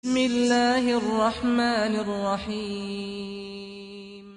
بسم الله الرحمن الرحيم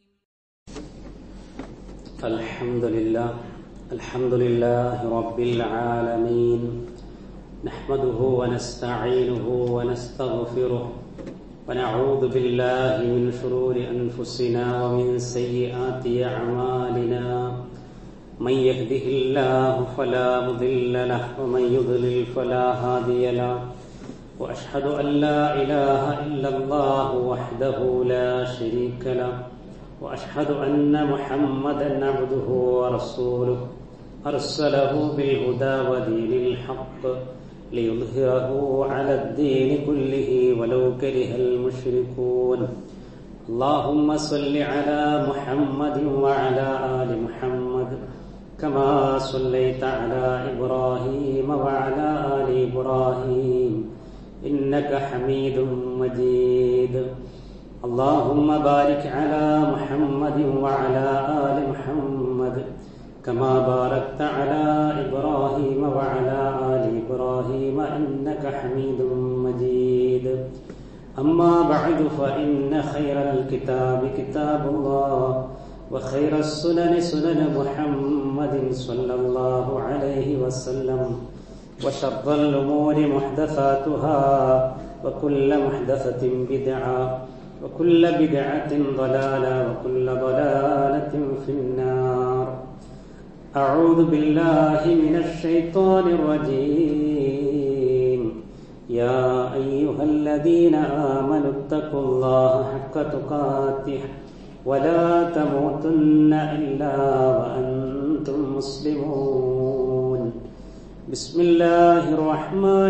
الحمد لله الحمد لله رب العالمين نحمده ونستعينه ونستغفره ونعوذ بالله من شرور انفسنا ومن سيئات اعمالنا من يهده الله فلا مضل له ومن يضلل فلا هادي له واشهد ان لا اله الا الله وحده لا شريك له واشهد ان محمدا عبده ورسوله ارسله بالهدى ودين الحق ليظهره على الدين كله ولو كره المشركون اللهم صل على محمد وعلى ال محمد كما صليت على ابراهيم وعلى ال ابراهيم انك حميد مجيد اللهم بارك على محمد وعلى ال محمد كما باركت على ابراهيم وعلى ال ابراهيم انك حميد مجيد اما بعد فان خير الكتاب كتاب الله وخير السنن سنن محمد صلى الله عليه وسلم وشر الامور محدثاتها وكل محدثه بدعه وكل بدعه ضلاله وكل ضلاله في النار أعوذ بالله من الشيطان الرجيم يا أيها الذين آمنوا اتقوا الله حق تقاته ولا تموتن إلا وأنتم مسلمون بسم الله الرحمن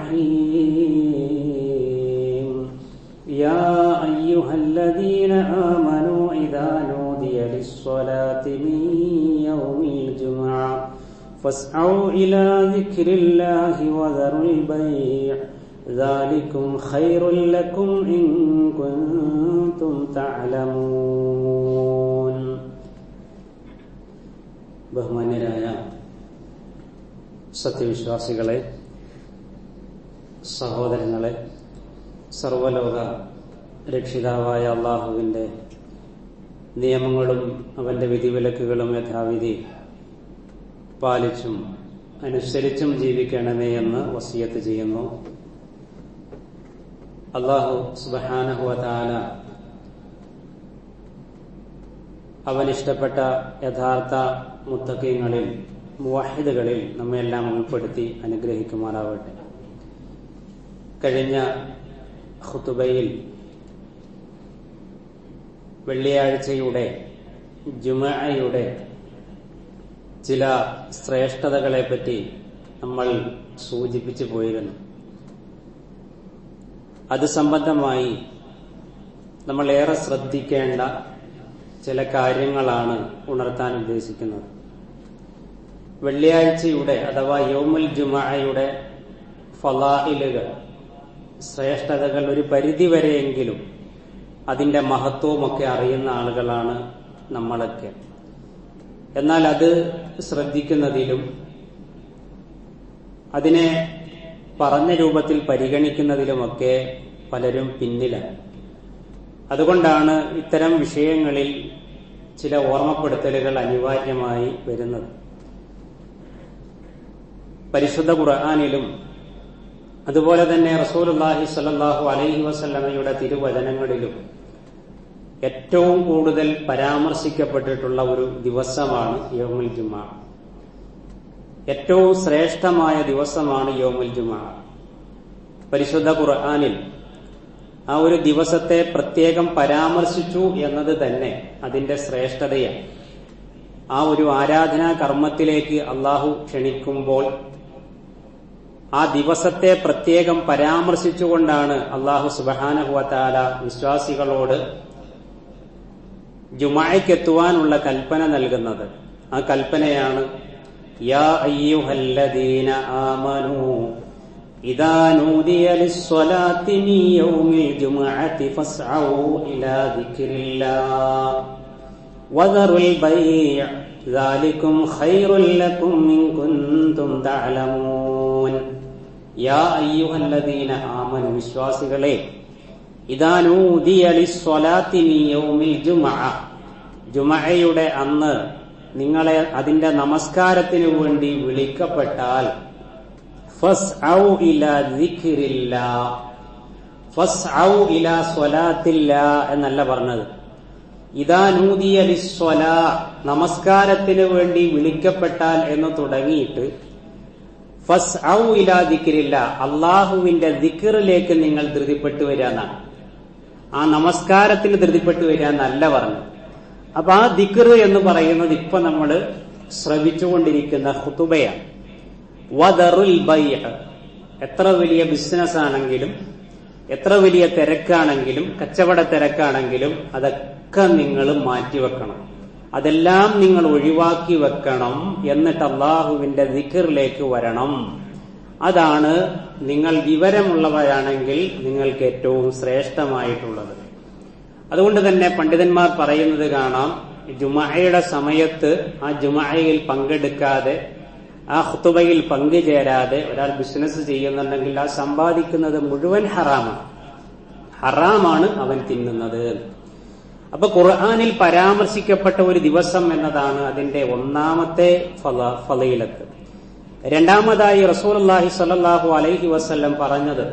الرحيم يا أيها الذين آمنوا إذا نودي للصلاة من يوم الجمعة فاسعوا إلى ذكر الله وذروا البيع ذلكم خير لكم إن كنتم تعلمون ബഹുമാന്യരായ സത്യവിശ്വാസികളെ സഹോദരങ്ങളെ സർവലോക രക്ഷിതാവായ അള്ളാഹുവിൻ്റെ നിയമങ്ങളും അവന്റെ വിധിവിലക്കുകളും യഥാവിധി പാലിച്ചും അനുസരിച്ചും ജീവിക്കണമേ എന്ന് വസിയത്ത് ചെയ്യുന്നു അള്ളാഹു സുബാനഹുവതാല അവൻ ഇഷ്ടപ്പെട്ട യഥാർത്ഥ മുത്തക്കീങ്ങളിൽ മുവാഹിദുകളിൽ നമ്മയെല്ലാം ഉൾപ്പെടുത്തി അനുഗ്രഹിക്കുമാറാവട്ടെ കഴിഞ്ഞ ഖുത്തുബയിൽ വെള്ളിയാഴ്ചയുടെ ജുമയുടെ ചില ശ്രേഷ്ഠതകളെപ്പറ്റി നമ്മൾ സൂചിപ്പിച്ചു പോയിരുന്നു അത് സംബന്ധമായി നമ്മൾ ഏറെ ശ്രദ്ധിക്കേണ്ട ചില കാര്യങ്ങളാണ് ഉണർത്താൻ ഉദ്ദേശിക്കുന്നത് വെള്ളിയാഴ്ചയുടെ അഥവാ യോമുൽ ജുമയുടെ ഫലായിലുകൾ ശ്രേഷ്ഠതകൾ ഒരു പരിധിവരെയെങ്കിലും അതിന്റെ മഹത്വമൊക്കെ അറിയുന്ന ആളുകളാണ് നമ്മളൊക്കെ എന്നാൽ അത് ശ്രദ്ധിക്കുന്നതിലും അതിനെ പറഞ്ഞ രൂപത്തിൽ പരിഗണിക്കുന്നതിലുമൊക്കെ പലരും പിന്നിലാണ് അതുകൊണ്ടാണ് ഇത്തരം വിഷയങ്ങളിൽ ചില ഓർമ്മപ്പെടുത്തലുകൾ അനിവാര്യമായി വരുന്നത് പരിശുദ്ധ ഖുർആാനിലും അതുപോലെ തന്നെ റസൂലുല്ലാഹി സല്ലാഹു അലൈഹി വസല്ലമയുടെ തിരുവചനങ്ങളിലും ഏറ്റവും കൂടുതൽ പരാമർശിക്കപ്പെട്ടിട്ടുള്ള ഒരു ദിവസമാണ് യോമുൽ ജുമാ ഏറ്റവും ശ്രേഷ്ഠമായ ദിവസമാണ് യോമുൽ ജുമാ പരിശുദ്ധ ഖുർആാനിൽ ആ ഒരു ദിവസത്തെ പ്രത്യേകം പരാമർശിച്ചു എന്നത് തന്നെ അതിന്റെ ശ്രേഷ്ഠതയാണ് ആ ഒരു ആരാധനാ കർമ്മത്തിലേക്ക് അള്ളാഹു ക്ഷണിക്കുമ്പോൾ ആ ദിവസത്തെ പ്രത്യേകം പരാമർശിച്ചുകൊണ്ടാണ് അള്ളാഹു സുബഹാനഹുവത്താല വിശ്വാസികളോട് ജുമായ്ക്കെത്തുവാനുള്ള കൽപ്പന നൽകുന്നത് ആ കൽപ്പനയാണ് യാ അയ്യുഹല്ലദീന ആമനു إذا نودي للصلاة من يوم الجمعة فاسعوا إلى ذكر الله وذروا البيع ذلكم خير لكم إن كنتم تعلمون യാ അയ്യുഹല്ലദീന ആമനു വിശ്വാസികളെ ഇദാനൂദിയ ലിസ്വലാത്തി മിൻ യൗമിൽ ജുമഅ ജുമഅയുടെ അന്ന് നിങ്ങളെ അതിന്റെ നമസ്കാരത്തിനു വേണ്ടി വിളിക്കപ്പെട്ടാൽ ഫസ്ഔ ഇലാ ദിക്രില്ലാ ഫസ്ഔ ഇലാ സ്വലാത്തില്ലാ എന്നല്ല പറഞ്ഞത് ഇതാ നൂതിയ ലിസ്വലാ നമസ്കാരത്തിന് വേണ്ടി വിളിക്കപ്പെട്ടാൽ എന്ന് തുടങ്ങിയിട്ട് ഫസ് ഔ ഇലാ ദിക്രില്ല അള്ളാഹുവിന്റെ ദിക്റിലേക്ക് നിങ്ങൾ ധൃതിപ്പെട്ടു വരിക എന്നാണ് ആ നമസ്കാരത്തിന് ധൃതിപ്പെട്ടു വരിക എന്നല്ല പറഞ്ഞു അപ്പൊ ആ ദിക്ർ എന്ന് പറയുന്നത് ഇപ്പൊ നമ്മൾ ശ്രവിച്ചുകൊണ്ടിരിക്കുന്ന ഹുതുബയാണ് വദറുൽ ബൈഅ എത്ര വലിയ ബിസിനസ് ആണെങ്കിലും എത്ര വലിയ തിരക്കാണെങ്കിലും കച്ചവട തിരക്കാണെങ്കിലും അതൊക്കെ നിങ്ങൾ മാറ്റിവെക്കണം അതെല്ലാം നിങ്ങൾ ഒഴിവാക്കി വെക്കണം എന്നിട്ട് അള്ളാഹുവിന്റെ ദിക്കറിലേക്ക് വരണം അതാണ് നിങ്ങൾ വിവരമുള്ളവരാണെങ്കിൽ നിങ്ങൾക്ക് ഏറ്റവും ശ്രേഷ്ഠമായിട്ടുള്ളത് അതുകൊണ്ട് തന്നെ പണ്ഡിതന്മാർ പറയുന്നത് കാണാം ജുമഅയുടെ സമയത്ത് ആ ജുമഅയിൽ പങ്കെടുക്കാതെ ആ ഹുത്തുബയിൽ പങ്കുചേരാതെ ഒരാൾ ബിസിനസ് ചെയ്യുന്നുണ്ടെങ്കിൽ ആ സമ്പാദിക്കുന്നത് മുഴുവൻ ഹറാമാണ് ഹറാമാണ് അവൻ തിന്നുന്നത് അപ്പൊ ഖുർആാനിൽ പരാമർശിക്കപ്പെട്ട ഒരു ദിവസം എന്നതാണ് അതിന്റെ ഒന്നാമത്തെ ഫല- ഫലയിലത്ത് രണ്ടാമതായി റസൂലുള്ളാഹി സ്വല്ലല്ലാഹു അലൈഹി വസല്ലം പറഞ്ഞത്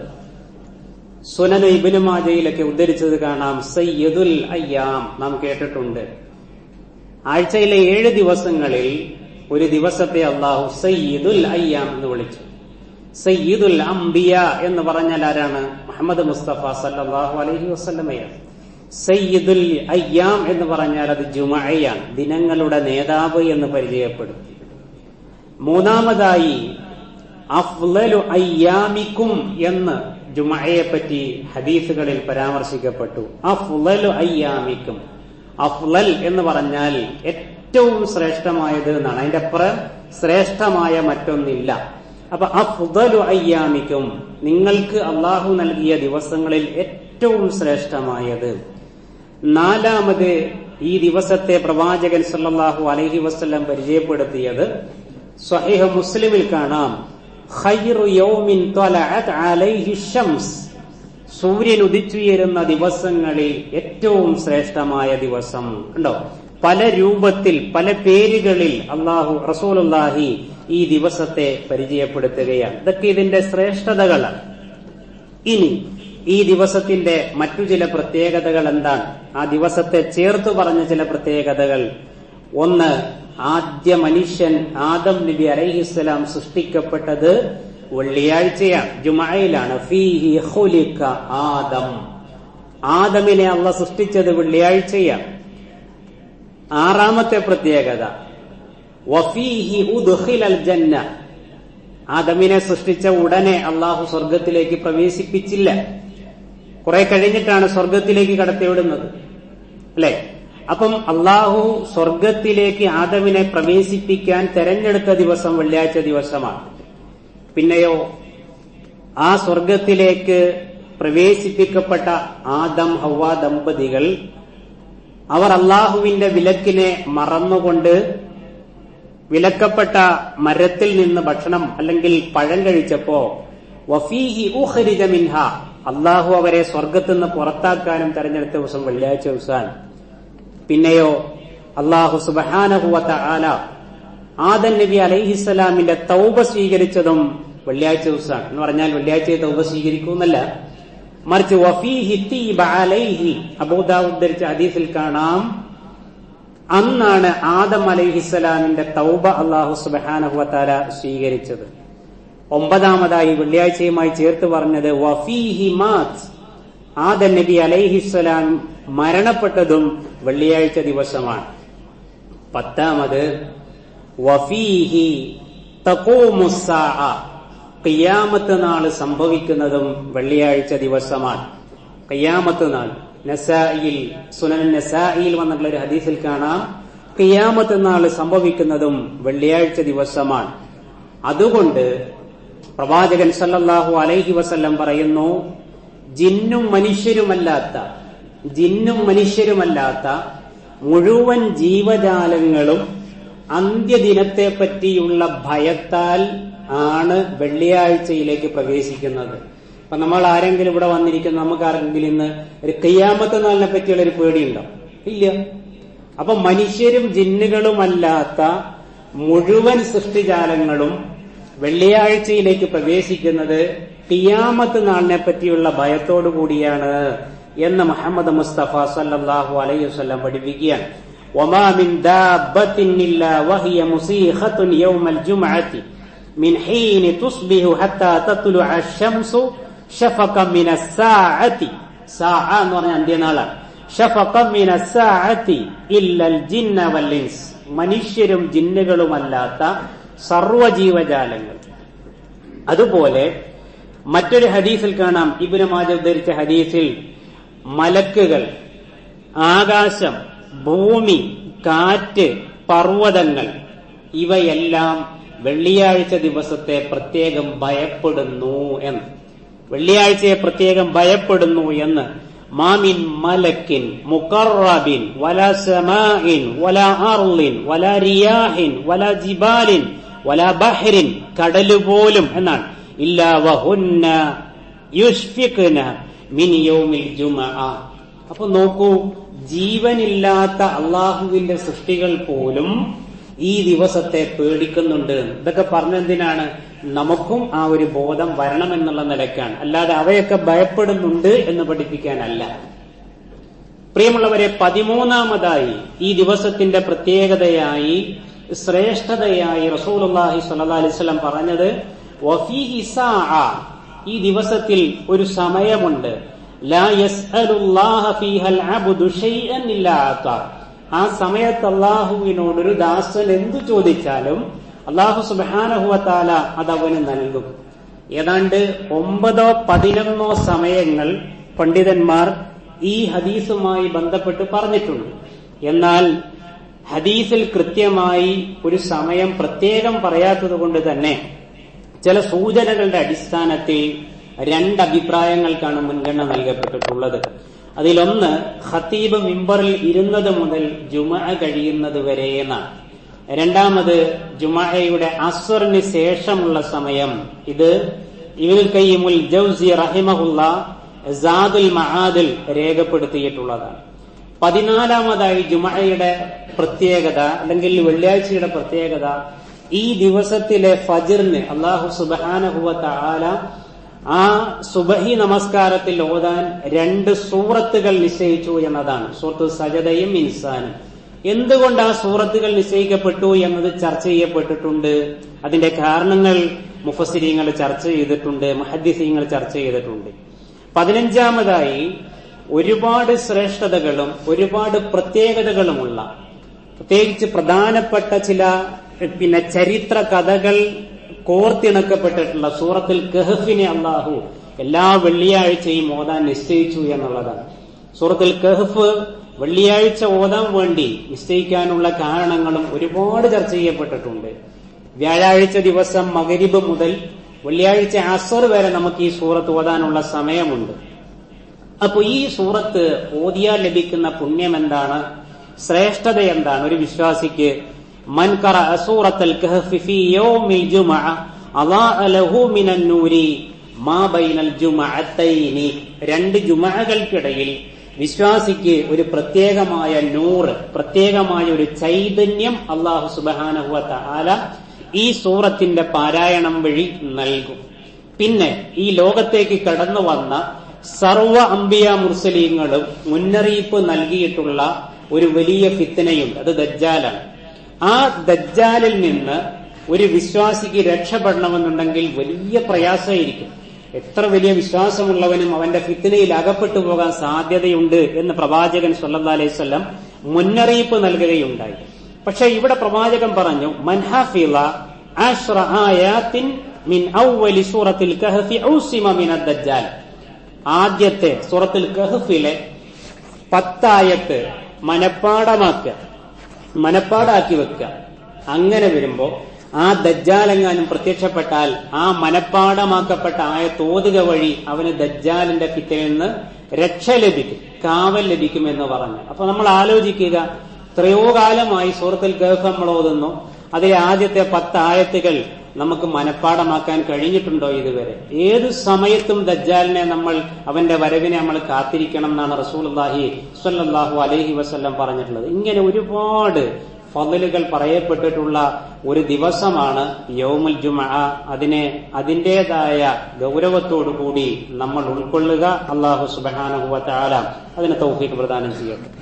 സുനന ഇബ്നു മാജയിലൊക്കെ ഉദ്ധരിച്ചത് കാണാം സയ്യിദുൽ അയ്യാം നാം കേട്ടിട്ടുണ്ട് ആഴ്ചയിലെ ഏഴ് ദിവസങ്ങളിൽ ഒരു ദിവസത്തെ അള്ളാഹു സയ്യിദുൽ അയ്യാം എന്ന് വിളിച്ചു സയ്യിദുൽ അംബിയ എന്ന് പറഞ്ഞാൽ ആരാണ് മുഹമ്മദ് മുസ്തഫ സല്ലല്ലാഹു അലൈഹി വസല്ലമയാണ് സയ്യിദുൽ അയ്യാം എന്ന് പറഞ്ഞാൽ അത് ജുമഅയാണ് ദിനങ്ങളുടെ നേതാവ് എന്ന് പരിചയപ്പെടുത്തി മൂന്നാമതായി അഫ്ലലു അയ്യാമിക്കും എന്ന് ജുമഅയെ പറ്റി ഹദീസുകളിൽ പരാമർശിക്കപ്പെട്ടു അഫ്ലലു അയ്യാമിക്കും അഫ്ലൽ എന്ന് പറഞ്ഞാൽ ഏറ്റവും ശ്രേഷ്ഠമായത് എന്നാണ് അതിന്റെ അപ്പുറം ശ്രേഷ്ഠമായ മറ്റൊന്നില്ല അപ്പൊ അഫ്ദലു അയ്യാമിക്കും നിങ്ങൾക്ക് അള്ളാഹു നൽകിയ ദിവസങ്ങളിൽ ഏറ്റവും ശ്രേഷ്ഠമായത് നാലാമത് ഈ ദിവസത്തെ പ്രവാചകൻ സല്ലല്ലാഹു അലൈഹി വസല്ലം പരിചയപ്പെടുത്തിയത് സ്വഹീഹ് മുസ്ലിമിൽ കാണാം ഖൈറു യൗമിൻ ത്വലഅത് അലൈഹി ഷംസ് സൂര്യൻ ഉദിച്ചുയരുന്ന ദിവസങ്ങളിൽ ഏറ്റവും ശ്രേഷ്ഠമായ ദിവസം ഉണ്ടോ പല രൂപത്തിൽ പല പേരുകളിൽ അള്ളാഹു റസൂലുള്ളാഹി ഈ ദിവസത്തെ പരിചയപ്പെടുത്തുകയാണ് ഇതൊക്കെ ഇതിന്റെ ശ്രേഷ്ഠതകളാണ് ഇനി ഈ ദിവസത്തിന്റെ മറ്റു ചില പ്രത്യേകതകൾ എന്താണ് ആ ദിവസത്തെ ചേർത്തു പറഞ്ഞ ചില പ്രത്യേകതകൾ ഒന്ന് ആദ്യ മനുഷ്യൻ ആദം നബി അലൈഹിസ്സലാം സൃഷ്ടിക്കപ്പെട്ടത് വെള്ളിയാഴ്ചയാണ് ജുമയിലാണ് ഫീഹി ഖുലിക ആദം ആദമിനെ അള്ള സൃഷ്ടിച്ചത് വെള്ളിയാഴ്ചയാണ് ആറാമത്തെ പ്രത്യേകത വഫീഹി ഉദ്ഖിലൽ ജന്ന ആദമിനെ സൃഷ്ടിച്ച ഉടനെ അള്ളാഹു സ്വർഗത്തിലേക്ക് പ്രവേശിപ്പിച്ചില്ല കുറെ കഴിഞ്ഞിട്ടാണ് സ്വർഗത്തിലേക്ക് കടത്തിവിടുന്നത് അല്ലെ അപ്പം അള്ളാഹു സ്വർഗത്തിലേക്ക് ആദമിനെ പ്രവേശിപ്പിക്കാൻ തെരഞ്ഞെടുത്ത ദിവസം വെള്ളിയാഴ്ച ദിവസമാണ് പിന്നെയോ ആ സ്വർഗത്തിലേക്ക് പ്രവേശിപ്പിക്കപ്പെട്ട ആദം ഹവ ദമ്പതികൾ അവർ അള്ളാഹുവിന്റെ വിലക്കിനെ മറന്നുകൊണ്ട് വിലക്കപ്പെട്ട മരത്തിൽ നിന്ന് ഭക്ഷണം അല്ലെങ്കിൽ പഴം കഴിച്ചപ്പോ വഫീഹി ഉഖരിജ മിൻഹ അള്ളാഹു അവരെ സ്വർഗത്തു നിന്ന് പുറത്താക്കാനും തെരഞ്ഞെടുത്ത ദിവസം വെള്ളിയാഴ്ച ദിവസമാണ് പിന്നെയോ അള്ളാഹു സുബഹാനഹുവത്ത ആല ആദൻ നബി അലൈഹിസ്സലാമിന്റെ തൗബ സ്വീകരിച്ചതും വെള്ളിയാഴ്ച ദിവസമാണ് എന്ന് പറഞ്ഞാൽ വെള്ളിയാഴ്ച തൗബ സ്വീകരിക്കുമെന്നല്ല മറിച്ച് വഫീഹി തീബ അലൈഹി അബൂദാവ് ഉദ്ധരിച്ച ഹദീസിൽ കാണാം അന്നാണ് ആദം അലൈഹിസ്സലാമിന്റെ തൗബ അള്ളാഹു സുബഹാനഹുവത്താല സ്വീകരിച്ചത് ഒമ്പതാമതായി വെള്ളിയാഴ്ചയുമായി ചേർത്ത് പറഞ്ഞത് വഫീഹി മാത് ആദം നബി അലൈഹിസ്സലാം മരണപ്പെട്ടതും വെള്ളിയാഴ്ച ദിവസമാണ് പത്താമത് വഫീഹി തഖൂമുസ്സാഅ ഖിയാമത്ത് നാൾ സംഭവിക്കുന്നതും വെള്ളിയാഴ്ച ദിവസമാണ് ഖിയാമത്ത് നാൾ നസായിൽ സുനൻ നസായിൽ വന്നിട്ടുള്ള ഒരു ഹദീസിൽ കാണാം ഖിയാമത്ത് നാൾ സംഭവിക്കുന്നതും വെള്ളിയാഴ്ച ദിവസമാണ് അതുകൊണ്ട് പ്രവാചകൻ സല്ലല്ലാഹു അലൈഹി വസല്ലം പറയുന്നു ജിന്നും മനുഷ്യരുമല്ലാത്ത ജിന്നും മനുഷ്യരുമല്ലാത്ത മുഴുവൻ ജീവജാലങ്ങളും അന്ത്യദിനത്തെ പറ്റിയുള്ള ഭയത്താൽ ആണ് വെള്ളിയാഴ്ചയിലേക്ക് പ്രവേശിക്കുന്നത് അപ്പൊ നമ്മൾ ആരെങ്കിലും ഇവിടെ വന്നിരിക്കുന്ന നമുക്ക് ആരെങ്കിലും ഇന്ന് ഒരു കയ്യാമത്തെ നാളിനെ പറ്റിയുള്ള ഒരു പേടിയുണ്ടോ ഇല്ല അപ്പൊ മനുഷ്യരും ജിന്നുകളുമല്ലാത്ത മുഴുവൻ സൃഷ്ടിജാലങ്ങളും വെള്ളിയാഴ്ചയിലേക്ക് പ്രവേശിക്കുന്നത് ടിയാമത്ത് നാളിനെ പറ്റിയുള്ള ഭയത്തോടു കൂടിയാണ് എന്ന് മുഹമ്മദ് മുസ്തഫ സല്ലല്ലാഹു അലൈഹി വസല്ലം പഠിപ്പിക്കുകയാണ് وما من دابة إلا وهي مصيخة يوم الجمعة من حين تصبح حتى تطلع الشمس شفقا من الساعة ساعة എന്ന് പറഞ്ഞാൽ അന്ത്യനാളാണ് شفقا من الساعة إلا الجن والإنس മനുഷ്യരും ജിന്നുകളുമല്ലാത്ത സർവജീവജാലങ്ങൾ അതുപോലെ മറ്റൊരു ഹദീസിൽ കാണാം ഇബിന് മാജ ഉദ്ധരിച്ച ഹദീസിൽ മലക്കുകൾ ആകാശം ഭൂമി കാറ്റ് പർവ്വതങ്ങൾ ഇവയെല്ലാം വെള്ളിയാഴ്ച ദിവസത്തെ പ്രത്യേകം ഭയപ്പെടുന്നു എന്ന് വെള്ളിയാഴ്ചയെ പ്രത്യേകം ഭയപ്പെടുന്നു എന്ന് മാമിൻ മലക്കിൻ മുക്കറബിൻ വല സമാഇൻ വല അർലിൻ വല റിയാഹിൻ വല ജിബാലിൻ വല ബഹ്റിൻ കടലുപോലും എന്നാണ് ഇല്ല വഹുന്ന യുഷ്ഫിഖ്ന മിൻ യൗമിൽ ജുമഅ അപ്പൊ നോക്കൂ ജീവനില്ലാത്ത അള്ളാഹുവിന്റെ സൃഷ്ടികൾ പോലും ഈ ദിവസത്തെ പേടിക്കുന്നുണ്ട് ഇതൊക്കെ പറഞ്ഞെന്തിനാണ് നമുക്കും ആ ഒരു ബോധം വരണമെന്നുള്ള നിലയ്ക്കാണ് അല്ലാതെ അവയൊക്കെ ഭയപ്പെടുന്നുണ്ട് എന്ന് പഠിപ്പിക്കാനല്ല പ്രിയമുള്ളവരെ പതിമൂന്നാമതായി ഈ ദിവസത്തിന്റെ പ്രത്യേകതയായി ശ്രേഷ്ഠതയായി റസൂലുള്ളാഹി സ്വല്ലല്ലാഹി അലൈഹി വസല്ലം പറഞ്ഞത് വഫീഹി സാഅ ഈ ദിവസത്തിൽ ഒരു സമയമുണ്ട് ലാ യസ്അലുല്ലാഹ ഫീഹൽ അബ്ദു ഷൈഅൻ ഇല്ലാ അതാ ആ സമയത്ത് അള്ളാഹുവിനോട് ഒരു ദാസൻ എന്തു ചോദിച്ചാലും അള്ളാഹു സുബാനഹുവത്താല അത് അവന് നൽകും ഏതാണ്ട് ഒമ്പതോ പതിനൊന്നോ സമയങ്ങൾ പണ്ഡിതന്മാർ ഈ ഹദീസുമായി ബന്ധപ്പെട്ട് പറഞ്ഞിട്ടുണ്ട് എന്നാൽ ഹദീസിൽ കൃത്യമായി ഒരു സമയം പ്രത്യേകം പറയാത്തത് കൊണ്ട് തന്നെ ചില സൂചനകളുടെ അടിസ്ഥാനത്തിൽ രണ്ട് അഭിപ്രായങ്ങൾക്കാണ് മുൻഗണന നൽകപ്പെട്ടിട്ടുള്ളത് അതിലൊന്ന് ഖത്തീബ് മിമ്പറിൽ ഇരുന്നത് മുതൽ ജുമ കഴിയുന്നത് വരെ എന്നാണ് രണ്ടാമത് ജുമയുടെ അസ്വറിന് ശേഷമുള്ള സമയം ഇത് ഇവൽ കയ്യിമുൽ ജൗസി റഹിമഹുല്ല സാദുൽ മഹാദിൽ രേഖപ്പെടുത്തിയിട്ടുള്ളതാണ് പതിനാലാമതായി ജുമയുടെ പ്രത്യേകത അല്ലെങ്കിൽ വെള്ളിയാഴ്ചയുടെ പ്രത്യേകത ഈ ദിവസത്തിലെ ഫജിറിന് അള്ളാഹു സുബാനഹുവ ആല ആ സുബഹി നമസ്കാരത്തിൽ ഓതാൻ രണ്ട് സൂറത്തുകൾ നിശ്ചയിച്ചു എന്നതാണ് സൂറത്ത് സജതയും ഇൻസാനും എന്തുകൊണ്ട് ആ സൂറത്തുകൾ നിശ്ചയിക്കപ്പെട്ടു എന്നത് ചർച്ച ചെയ്യപ്പെട്ടിട്ടുണ്ട് അതിന്റെ കാരണങ്ങൾ മുഫസിരിങ്ങൾ ചർച്ച ചെയ്തിട്ടുണ്ട് മുഹദ്ദിസീങ്ങൾ ചർച്ച ചെയ്തിട്ടുണ്ട് പതിനഞ്ചാമതായി ഒരുപാട് ശ്രേഷ്ഠതകളും ഒരുപാട് പ്രത്യേകതകളുമുള്ള പ്രത്യേകിച്ച് പ്രധാനപ്പെട്ട ചില പിന്നെ ചരിത്ര കഥകൾ കോർത്തിണക്കപ്പെട്ടിട്ടുള്ള സൂറത്തിൽ കഹഫിനെ അള്ളാഹു എല്ലാ വെള്ളിയാഴ്ചയും ഓതാൻ നിശ്ചയിച്ചു എന്നുള്ളതാണ് സൂറത്തിൽ കഹഫ് വെള്ളിയാഴ്ച ഓതാൻ വേണ്ടി നിശ്ചയിക്കാനുള്ള കാരണങ്ങളും ഒരുപാട് ചർച്ച ചെയ്യപ്പെട്ടിട്ടുണ്ട് വ്യാഴാഴ്ച ദിവസം മകരിബ് മുതൽ വെള്ളിയാഴ്ച അസർ വരെ നമുക്ക് ഈ സൂറത്ത് ഓതാനുള്ള സമയമുണ്ട് അപ്പൊ ഈ സൂറത്ത് ഓതിയാൽ ലഭിക്കുന്ന പുണ്യം എന്താണ് ശ്രേഷ്ഠത എന്താണ് ഒരു വിശ്വാസിക്ക് മൻ ഖറ സൂറത്തൽ കഹ്ഫി ഫീ യൗമിൽ ജുമഅ അളാഅ ലഹു മിനൻ നൂരി മാ ബൈനൽ ജുമഅത്തൈനി രണ്ട് ജുമഅകൾക്കിടയിൽ വിശ്വാസിക്ക് ഒരു പ്രത്യേകമായ നൂറ് പ്രത്യേകമായ ഒരു ചൈതന്യം അള്ളാഹു സുബഹാനഹുവ തആല ഈ സൂറത്തിന്റെ പാരായണം വഴി നൽകും പിന്നെ ഈ ലോകത്തേക്ക് കടന്നു വന്ന സർവ അംബിയ മുർസലീങ്ങളും മുന്നറിയിപ്പ് നൽകിയിട്ടുള്ള ഒരു വലിയ ഫിത്തനയുണ്ട് അത് ദജ്ജാലാണ് ആ ദജ്ജാലിൽ നിന്ന് ഒരു വിശ്വാസിക്ക് രക്ഷപ്പെടണമെന്നുണ്ടെങ്കിൽ വലിയ പ്രയാസമായിരിക്കും എത്ര വലിയ വിശ്വാസമുള്ളവനും അവന്റെ ഫിത്തനയിൽ അകപ്പെട്ടു പോകാൻ സാധ്യതയുണ്ട് എന്ന് പ്രവാചകൻ സല്ലാ അലൈഹി സ്വല്ലം മുന്നറിയിപ്പ് നൽകുകയുണ്ടായി പക്ഷെ ഇവിടെ പ്രവാചകൻ പറഞ്ഞു മൻഹാഫില അശ്ര ആയാത്തിൻ മിൻ ഔവലി സൂറത്തിൽ കഹഫി ഔസിമ മിന ദജ്ജാൽ ആദ്യത്തെ സൂറത്തിൽ കഹഫിലെ പത്തായത്ത് മനപ്പാടമാക്കുക മനപ്പാടാക്കി വെക്കുക അങ്ങനെ വരുമ്പോ ആ ദജ്ജാലെങ്ങാനും പ്രത്യക്ഷപ്പെട്ടാൽ ആ മനപ്പാടമാക്കപ്പെട്ട ആയത്ത് ഓതുക വഴി അവന് ദജ്ജാലിന്റെ ഫിത്തയിൽ നിന്ന് രക്ഷ ലഭിക്കും കാവൽ ലഭിക്കും എന്ന് പറഞ്ഞു അപ്പൊ നമ്മൾ ആലോചിക്കുക എത്രയോ കാലമായി സൂറത്തിൽ ഗൾഫ് നമ്മൾ ഓതുന്നു അതിലെ ആദ്യത്തെ പത്ത് ആയത്തുകൾ നമുക്ക് മനഃപ്പാടമാക്കാൻ കഴിഞ്ഞിട്ടുണ്ടോ ഇതുവരെ ഏത് സമയത്തും ദജ്ജാലിനെ നമ്മൾ അവന്റെ വരവിനെ നമ്മൾ കാത്തിരിക്കണം എന്നാണ് റസൂൽഹി സ്വല്ലാഹു അലൈഹി വസ്ല്ലം പറഞ്ഞിട്ടുള്ളത് ഇങ്ങനെ ഒരുപാട് ഫضലുകൾ പറയപ്പെട്ടിട്ടുള്ള ഒരു ദിവസമാണ് യൗമുൽ ജുമ അതിനെ അതിൻ്റെതായ ഗൗരവത്തോടു കൂടി നമ്മൾ ഉൾക്കൊള്ളുക അള്ളാഹു സുബാനുഹുവ താല അതിന് തൗഫീഖ് പ്രദാനം ചെയ്യട്ടെ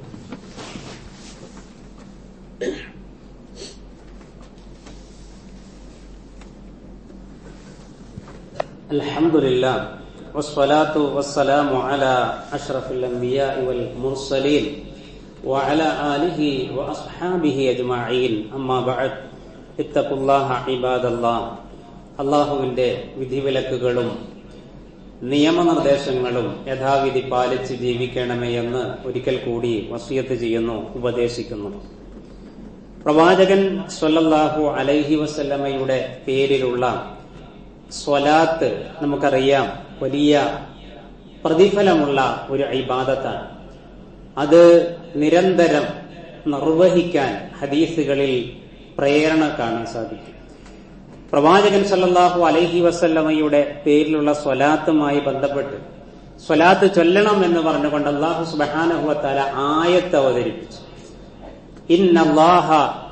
الحمد لله والصلاة والسلام على أشرف الأنبياء والمرسلين وعلى آله وأصحابه أجمعين أما بعد اتقوا الله عباد الله അള്ളാഹുവിന്റെ വിധിവിലക്കുകളും നിയമനിർദ്ദേശങ്ങളും യഥാവിധി പാലിച്ച് ജീവിക്കണമേ എന്ന് ഒരിക്കൽ കൂടി വസിയത്ത് ചെയ്യുന്നു ഉപദേശിക്കുന്നു പ്രവാചകൻ സ്വല്ലല്ലാഹു അലൈഹി വസല്ലമയുടെ പേരിലുള്ള സ്വലാത്ത് നമുക്കറിയാം വലിയ പ്രതിഫലമുള്ള ഒരു ഇബാദത്താണ് അത് നിരന്തരം നിർവഹിക്കാൻ ഹദീസുകളിൽ പ്രേരണ കാണാൻ സാധിക്കും പ്രവാചകൻ സല്ലല്ലാഹു അലൈഹി വസല്ലമയുടെ പേരിലുള്ള സ്വലാത്തുമായി ബന്ധപ്പെട്ട് സ്വലാത്ത് ചൊല്ലണം എന്ന് പറഞ്ഞുകൊണ്ട് അള്ളാഹു സുബാനഹുവത്താല ആയത്ത് അവതരിപ്പിച്ചു ഇന്നല്ലാഹ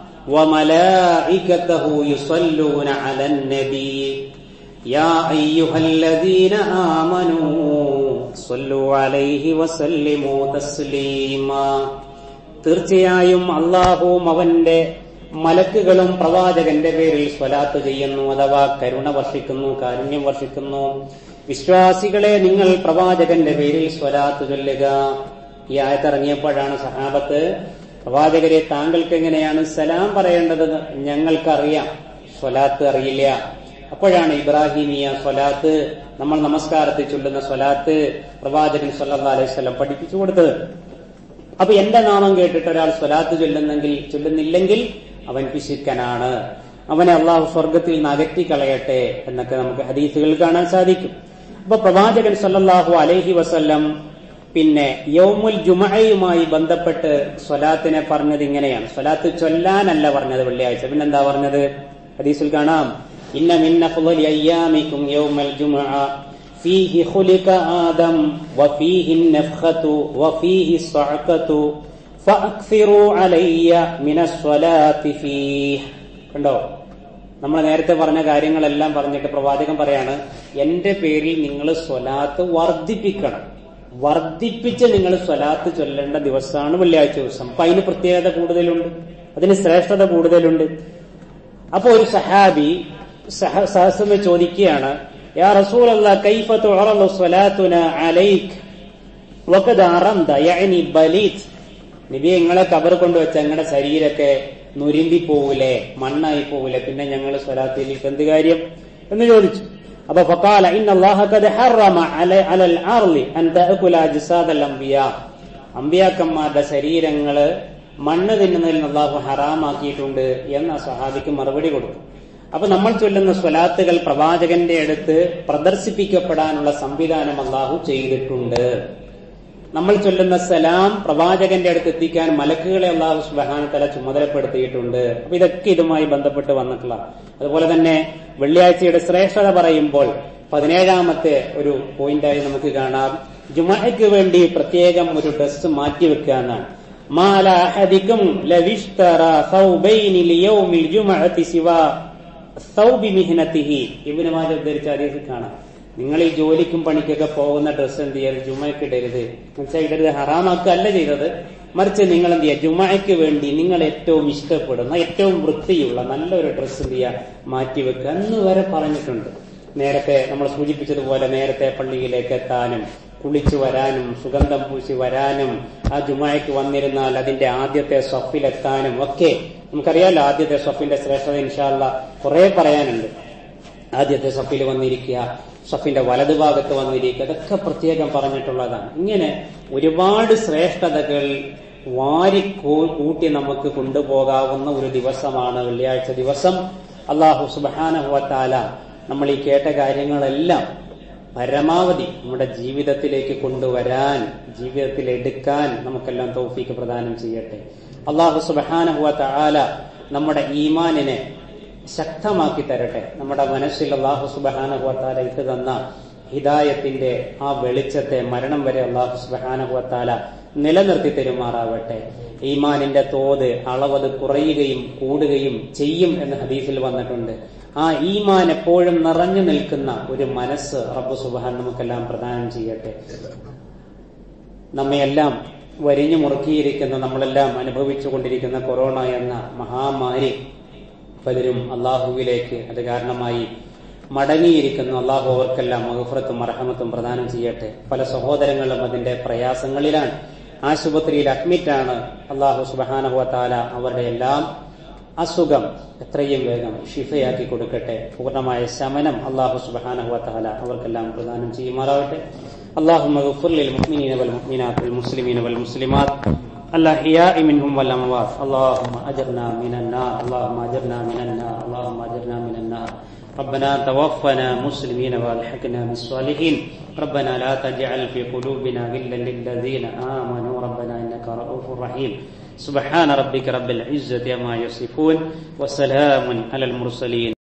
وملائكته يصلون على النبي يا أيها الذين آمنوا صلوا عليه وسلموا تسليما തീർച്ചയായും അള്ളാഹുവും അവന്റെ മലക്കുകളും പ്രവാചകന്റെ പേരിൽ സ്വലാത്ത് ചെയ്യുന്നു അഥവാ കരുണ വർഷിക്കുന്നു കാരുണ്യം വർഷിക്കുന്നു വിശ്വാസികളെ നിങ്ങൾ പ്രവാചകന്റെ പേരിൽ സ്വലാത്ത് ചൊല്ലുക ഈ ആയത്തിറങ്ങിയപ്പോഴാണ് സഹാബത്ത് പ്രവാചകരെ താങ്കൾക്ക് എങ്ങനെയാണ് സലാം പറയേണ്ടത് ഞങ്ങൾക്കറിയാം സ്വലാത്ത് അറിയില്ല അപ്പോഴാണ് ഇബ്രാഹിമിയ സ്വലാത്ത് നമ്മൾ നമസ്കാരത്തിൽ ചൊല്ലുന്ന സ്വലാത്ത് പ്രവാചകൻ സല്ലാ അലൈഹി സ്വലം പഠിപ്പിച്ചു കൊടുത്തത് അപ്പൊ എന്റെ നാമം കേട്ടിട്ട് ഒരാൾ സ്വലാത്ത് ചൊല്ലുന്നെങ്കിൽ ചൊല്ലുന്നില്ലെങ്കിൽ അവൻ പിശുക്കനാണ് അവനെ അള്ളാഹു സ്വർഗത്തിൽ നിന്ന് അകറ്റിക്കളയട്ടെ എന്നൊക്കെ നമുക്ക് ഹദീസുകൾ കാണാൻ സാധിക്കും അപ്പൊ പ്രവാചകൻ സല്ലല്ലാഹു അലൈഹി വസല്ലം പിന്നെ യൗമുൽ ജുമയുമായി ബന്ധപ്പെട്ട് സ്വലാത്തിനെ പറഞ്ഞത് ഇങ്ങനെയാണ് സ്വലാത്ത് ചൊല്ലാനല്ല പറഞ്ഞത് വെള്ളിയാഴ്ച പിന്നെന്താ പറഞ്ഞത് ഹദീസിൽ കാണാം ഇന്ന മിന്ന ഫുളി അയ്യാമിക്കും യൗമൽ ജുമഅ فيه خلق آدم وفيه النفخة وفيه الصعقة فأكثروا علي من الصلاة فيه കണ്ടോ നമ്മൾ നേരത്തെ പറഞ്ഞ കാര്യങ്ങളെല്ലാം പറഞ്ഞിട്ട് പ്രവാചകൻ പറയാണ് എന്റെ പേരിൽ നിങ്ങൾ സ്വലാത്ത് വർദ്ധിപ്പിക്കണം വർദ്ധിപ്പിച്ച് നിങ്ങൾ സ്വലാത്ത് ചൊല്ലേണ്ട ദിവസമാണ് വെള്ളിയാഴ്ച ദിവസം അപ്പൊ അതിന് പ്രത്യേകത കൂടുതലുണ്ട് അതിന് ശ്രേഷ്ഠത കൂടുതലുണ്ട് അപ്പൊ ഒരു സഹാബി സഹസമ ചോദിക്കുകയാണ് യാ റസൂൽ കൈഫ തുഅറളു സ്വലാത്തുന അലൈക് വഖദ് അറംത യഅനി ബലീത് നബി നിങ്ങളെ കബർ കൊണ്ടുവച്ച ഞങ്ങളുടെ ശരീരമൊക്കെ നുരുമ്പി പോകൂലേ മണ്ണായി പോകൂലേ പിന്നെ ഞങ്ങൾ സ്വലാത്തിൽ എന്ത് കാര്യം എന്ന് ചോദിച്ചു അപ്പൊ ഫക്കാല ഇന്നല്ലാഹ ഖദ് ഹറമ അല അലൽ അർളി അൻ തഅകുല അജ്സാദൽ അംബിയ അമ്പിയാക്കന്മാരുടെ ശരീരങ്ങള് മണ്ണ് തിന്നുന്നതിൽ അള്ളാഹു ഹറാമാക്കിയിട്ടുണ്ട് എന്ന് ആ സഹാബിക്ക് മറുപടി കൊടുത്തു അപ്പൊ നമ്മൾ ചൊല്ലുന്ന സ്വലാത്തുകൾ പ്രവാചകന്റെ അടുത്ത് പ്രദർശിപ്പിക്കപ്പെടാനുള്ള സംവിധാനം അള്ളാഹു ചെയ്തിട്ടുണ്ട് നമ്മൾ ചൊല്ലുന്ന സലാം പ്രവാചകന്റെ അടുത്ത് എത്തിക്കാൻ മലക്കുകളെ അള്ളാഹു സുബഹാന തല ചുമതലപ്പെടുത്തിയിട്ടുണ്ട് അപ്പൊ ഇതൊക്കെ ഇതുമായി ബന്ധപ്പെട്ട് വന്നിട്ടുള്ള അതുപോലെ തന്നെ വെള്ളിയാഴ്ചയുടെ ശ്രേഷ്ഠത പറയുമ്പോൾ പതിനേഴാമത്തെ ഒരു പോയിന്റായി നമുക്ക് കാണാം ജുമയ്ക്ക് വേണ്ടി പ്രത്യേകം ഒരു ഡ്രസ് മാറ്റിവെക്കുക എന്നാണ് മാലാഹദിക്കും ലവിഷ്തറ സൗബൈനി ലിയൗമിൽ ജുമഅത്തി സിവാ സൗബി മിഹിനത്തിഹി ഇവന് മാജ ഉദ്ധരിച്ച അതീസിൽ കാണാം നിങ്ങൾ ഈ ജോലിക്കും പണിക്കൊക്കെ പോകുന്ന ഡ്രസ്സ് എന്ത് ചെയ്യരുത് ജുമയ്ക്ക് ഇടരുത് എന്നുവെച്ചാൽ ഇടരുത് ഹറാമാക്കല്ല ചെയ്തത് മറിച്ച് നിങ്ങൾ എന്ത് ചെയ്യുക ജുമയ്ക്ക് വേണ്ടി നിങ്ങൾ ഏറ്റവും ഇഷ്ടപ്പെടുന്ന ഏറ്റവും വൃത്തിയുള്ള നല്ലൊരു ഡ്രസ്സ് എന്ത് ചെയ്യുക മാറ്റിവെക്കുക എന്ന് വരെ പറഞ്ഞിട്ടുണ്ട് നേരത്തെ നമ്മൾ സൂചിപ്പിച്ചതുപോലെ നേരത്തെ പള്ളിയിലേക്ക് എത്താനും കുളിച്ചു വരാനും സുഗന്ധം പൂശി വരാനും ആ ജുമായ്ക്ക് വന്നിരുന്നാൽ അതിന്റെ ആദ്യത്തെ സ്വപ്പിലെത്താനും ഒക്കെ നമുക്കറിയാലോ ആദ്യത്തെ സ്വപ്പിന്റെ ശ്രേഷ്ഠത ഇൻഷാല്ല കുറെ പറയാനുണ്ട് ആദ്യത്തെ സഫിൽ വന്നിരിക്കുക സഫിന്റെ വലതുഭാഗത്ത് വന്നിരിക്കുക അതൊക്കെ പ്രത്യേകം പറഞ്ഞിട്ടുള്ളതാണ് ഇങ്ങനെ ഒരുപാട് ശ്രേഷ്ഠതകൾ വാരി കൂട്ടി നമുക്ക് കൊണ്ടുപോകാവുന്ന ഒരു ദിവസമാണ് വെള്ളിയാഴ്ച ദിവസം അള്ളാഹു സുബാനഹുവത്താല നമ്മൾ ഈ കേട്ട കാര്യങ്ങളെല്ലാം പരമാവധി നമ്മുടെ ജീവിതത്തിലേക്ക് കൊണ്ടുവരാൻ ജീവിതത്തിൽ എടുക്കാൻ നമുക്കെല്ലാം തൗഫീക്ക് പ്രദാനം ചെയ്യട്ടെ അള്ളാഹു സുബാനഹുവ താല നമ്മുടെ ഈമാനിനെ ശക്തമാക്കി തരട്ടെ നമ്മുടെ മനസ്സിൽ അള്ളാഹു സുബഹാനഹുവത്താല ഇട്ട് തന്ന ഹിദായത്തിന്റെ ആ വെളിച്ചത്തെ മരണം വരെ അള്ളാഹു സുബഹാനഹുവത്താല നിലനിർത്തി തരുമാറാവട്ടെ ഈമാനിന്റെ തോത് അളവത് കുറയുകയും കൂടുകയും ചെയ്യും എന്ന് ഹദീസിൽ വന്നിട്ടുണ്ട് ആ ഈമാൻ എപ്പോഴും നിറഞ്ഞു നിൽക്കുന്ന ഒരു മനസ്സ് റബ്ബു സുബഹാൻ നമുക്കെല്ലാം പ്രദാനം ചെയ്യട്ടെ നമ്മയെല്ലാം വരിഞ്ഞു മുറുക്കിയിരിക്കുന്ന നമ്മളെല്ലാം അനുഭവിച്ചുകൊണ്ടിരിക്കുന്ന കൊറോണ എന്ന മഹാമാരി പലരും അള്ളാഹുവിലേക്ക് അത് കാരണമായി മടങ്ങിയിരിക്കുന്നു അള്ളാഹു അവർക്കെല്ലാം മഹഫറത്തും അർഹമത്തും പ്രദാനം ചെയ്യട്ടെ പല സഹോദരങ്ങളും അതിന്റെ പ്രയാസങ്ങളിലാണ് ആശുപത്രിയിൽ അഡ്മിറ്റാണ് അള്ളാഹു സുബാനഹുവത്താല അവരുടെ എല്ലാം അസുഖം എത്രയും വേഗം ഷിഫയാക്കി കൊടുക്കട്ടെ പൂർണ്ണമായ ശമനം അള്ളാഹു സുബാനഹുവത്താല അവർക്കെല്ലാം പ്രദാനം ചെയ്യുമാറാവട്ടെ اللهم اغفر للمؤمنين والمؤمنات والمسلمين والمسلمات الأحياء منهم والأموات اللهم أجرنا من النار اللهم أجرنا من النار اللهم أجرنا من النار ربنا توفنا مسلمين والحقنا بالصالحين ربنا لا تجعل في قلوبنا غلا للذين آمنوا ربنا إنك رؤوف رحيم سبحان ربك رب العزة عما يصفون وسلام على المرسلين